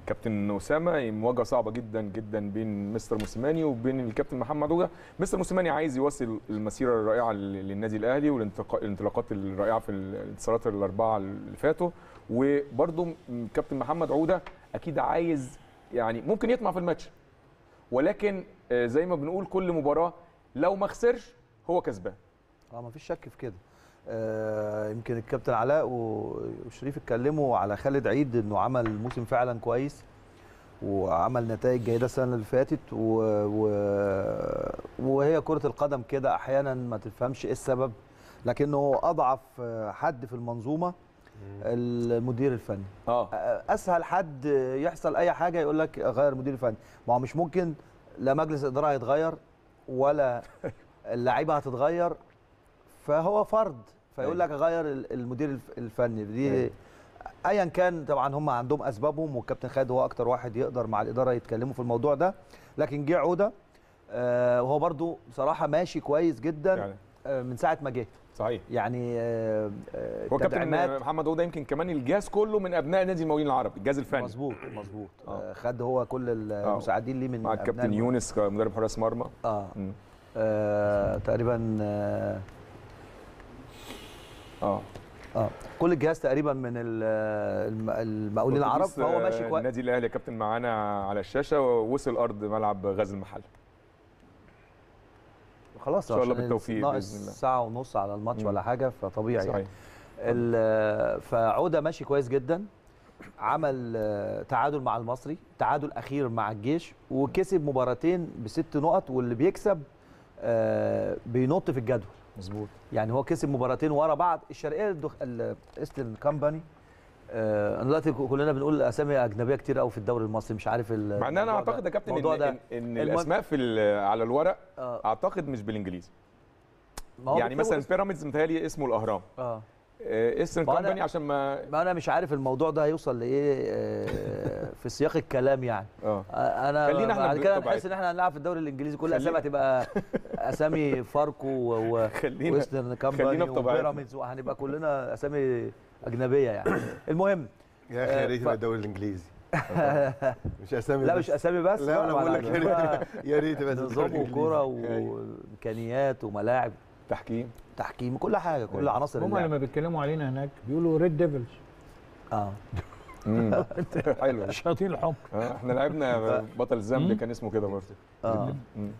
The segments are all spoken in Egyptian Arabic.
كابتن اسامه مواجهه صعبه جدا جدا بين مستر موسيماني وبين الكابتن محمد عوده مستر موسيماني عايز يوصل المسيره الرائعه لل- للنادي الاهلي والانطلاقات الرائعه في الانتصارات الاربعه اللي فاتوا وبرده كابتن محمد عوده اكيد عايز يعني ممكن يطمع في الماتش ولكن آه، زي ما بنقول كل مباراه لو ما خسرش هو كسبان اه مفيش شك في كده آه يمكن الكابتن علاء و- وشريف اتكلموا على خالد عيد انه عمل موسم فعلا كويس وعمل نتائج جيده السنه اللي فاتت و... و... وهي كره القدم كده احيانا ما تفهمش ايه السبب لكنه اضعف آه، حد في المنظومه المدير الفني اه اسهل حد يحصل اي حاجه يقول لك غير المدير الفني ما هو مش ممكن لا مجلس الاداره هيتغير ولا اللعيبه هتتغير فهو فرد فيقول لك غير ال- المدير الف- الفني دي أيوة. ايا كان طبعا هم عندهم اسبابهم والكابتن خالد هو اكتر واحد يقدر مع الاداره يتكلموا في الموضوع ده لكن جه عوده آه، وهو برضو بصراحه ماشي كويس جدا يعني آه، من ساعه ما جه صحيح يعني آه، آه، هو كابتن تدعيمات محمد عوده يمكن كمان الجهاز كله من ابناء نادي المقاولين العرب الجهاز الفني مظبوط مظبوط آه. آه، خد هو كل المساعدين ليه من مع أبناء الكابتن الم- يونس كمدرب حراس مرمى اه, مم. آه تقريبا آه, اه اه كل الجهاز تقريبا من ال- الم- المقاولين العرب أتوبيس، فهو آه، ماشي كويس النادي الاهلي يا كابتن معانا على الشاشه ووصل ارض ملعب غزل المحله خلاص إن شاء الله عشان بالتوفيق ناقص بإذن الله. ساعه ونص على الماتش مم. ولا حاجه فطبيعي يعني. صحيح ال- فعوده ماشي كويس جدا عمل آه، تعادل مع المصري تعادل اخير مع الجيش وكسب مباراتين بست نقط واللي بيكسب آه، بينط في الجدول مظبوط يعني هو كسب مباراتين ورا بعض الشرقيه الدخ... الايسترن كامباني آه، انا دلوقتي كلنا بنقول اسامي اجنبيه كتير قوي في الدوري المصري مش عارف ال- مع ان انا الموضوع ده. اعتقد يا كابتن الموضوع ان, ده إن, إن المهم- الاسماء في ال- على الورق آه، اعتقد مش بالانجليزي ما هو يعني بيكتبوا مثلا اسم- بيراميدز متهيألي اسمه الاهرام اه ايسترن ما أنا- كومباني عشان ما ما انا مش عارف الموضوع ده هيوصل لايه آه، في سياق الكلام يعني اه آه، انا خلينا إحنا بعد كده بطبيعتنا. نحس ان احنا هنلعب في الدوري الانجليزي كل خلينا- الاسامي هتبقى اسامي فاركو و- و- خلينا ويسترن خلينا كامباني بطبيعتنا. وبيراميدز وهنبقى كلنا اسامي اجنبيه يعني المهم يا اخي آه، يا ريت ف- يبقى الدوري الانجليزي مش اسامي لا بس. مش اسامي بس لا انا طبعاً، بقول لك يا هتبقى ريت يا ريت يبقى الدوري نظام الإنجليزي. وكوره أيوة. وامكانيات وملاعب تحكيم تحكيم كل حاجه كل أيوة. عناصر هم اللعب لما بيتكلموا علينا هناك بيقولوا ريد ديفلز اه مم. حلو الشياطين الحمر آه، احنا لعبنا بطل الزامبيا مم. كان اسمه كده برضه اه مم.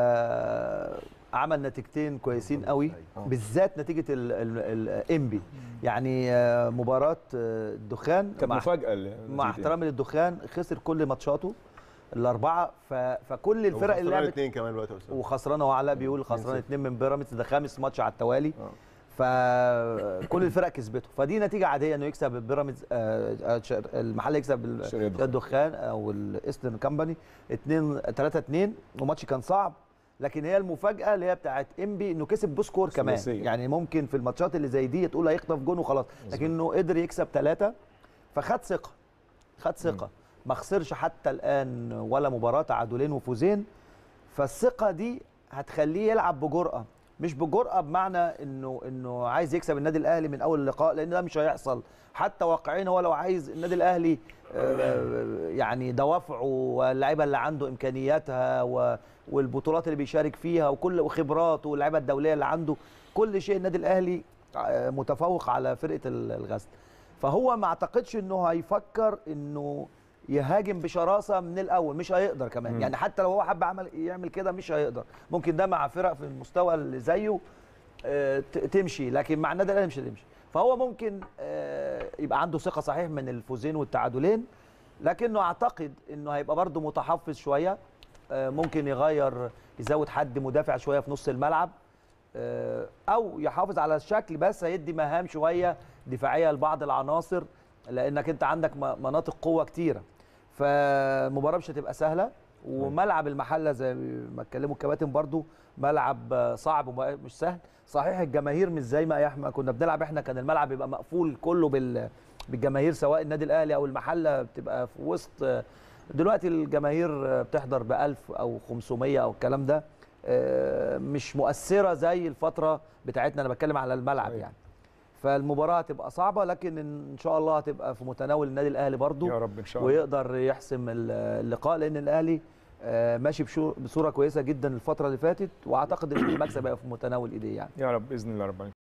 فعمل نتيجتين كويسين قوي آه. بالذات نتيجه الانبي يعني آه، مباراه آه، الدخان كانت مع مفاجاه ال- مع نتيجة. احترامي للدخان خسر كل ماتشاته الاربعه ف... فكل الفرق اللي وخسران لعبت اتنين كمان دلوقتي يا أسامة. وخسرانه وعلاء بيقول خسران 2-0. اتنين من بيراميدز ده خامس ماتش على التوالي آه. فكل الفرق كسبته فدي نتيجه عاديه انه يكسب بيراميدز آه، آه، شر- المحل يكسب ال- شرقية الدخان. الدخان او الايسترن كامباني 2 3 2 وماتش كان صعب لكن هي المفاجاه اللي هي بتاعت انبي انه كسب بسكور كمان ثلاثية. يعني ممكن في الماتشات اللي زي دي تقول هيخطف جون وخلاص لكنه قدر يكسب ثلاثه فخد ثقه خد ثقه ما خسرش حتى الان ولا مباراه تعادلين وفوزين فالثقه دي هتخليه يلعب بجرأه مش بجرأه بمعنى انه انه عايز يكسب النادي الاهلي من اول لقاء لان ده مش هيحصل حتى واقعيا هو لو عايز النادي الاهلي آه، يعني دوافعه واللعيبه اللي عنده امكانياتها و- والبطولات اللي بيشارك فيها وكل وخبراته واللعيبه الدوليه اللي عنده كل شيء النادي الاهلي آه، متفوق على فرقه ال- الغزل فهو ما اعتقدش انه هيفكر انه يهاجم بشراسه من الاول مش هيقدر كمان مم. يعني حتى لو هو حب عمل يعمل كده مش هيقدر ممكن ده مع فرق في المستوى اللي زيه آه، ت- تمشي لكن مع النادي الاهلي مش هتمشي فهو ممكن آه، يبقى عنده ثقه صحيح من الفوزين والتعادلين لكنه اعتقد انه هيبقى برضه متحفظ شويه آه، ممكن يغير يزود حد مدافع شويه في نص الملعب آه، او يحافظ على الشكل بس هيدي مهام شويه دفاعيه لبعض العناصر لانك انت عندك م- مناطق قوه كتيره فالمباراه مش هتبقى سهله وملعب المحله زي ما اتكلموا الكباتن برضو ملعب آه، صعب ومش سهل صحيح الجماهير مش زي ما احنا كنا بنلعب احنا كان الملعب بيبقى مقفول كله بال بالجماهير سواء النادي الاهلي او المحله بتبقى في وسط آه، دلوقتي الجماهير آه، بتحضر ب 1000 او 500 او الكلام ده آه، مش مؤثره زي الفتره بتاعتنا انا بتكلم على الملعب صحيح. يعني فالمباراه هتبقى صعبه لكن ان شاء الله هتبقى في متناول النادي الاهلي برضو يا رب ان شاء الله ويقدر يحسم ال- اللقاء لان الاهلي آه، ماشي بشو- بصوره كويسه جدا الفتره اللي فاتت واعتقد ان المكسب هيبقى في متناول ايديه يعني يا رب باذن الله رب العالمين